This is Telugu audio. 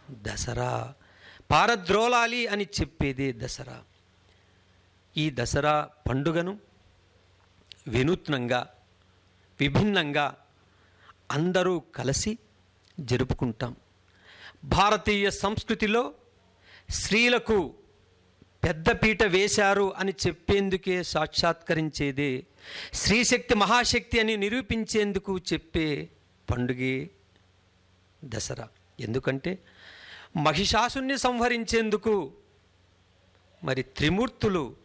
దసరా పారద్రోలాలి అని చెప్పేదే దసరా ఈ దసరా పండుగను వినూత్నంగా విభిన్నంగా అందరూ కలిసి జరుపుకుంటాం భారతీయ సంస్కృతిలో స్త్రీలకు పెద్దపీట వేశారు అని చెప్పేందుకే సాక్షాత్కరించేదే స్త్రీశక్తి మహాశక్తి అని నిరూపించేందుకు చెప్పే పండుగే దసరా ఎందుకంటే మహిషాసుని సంహరించేందుకు మరి త్రిమూర్తులు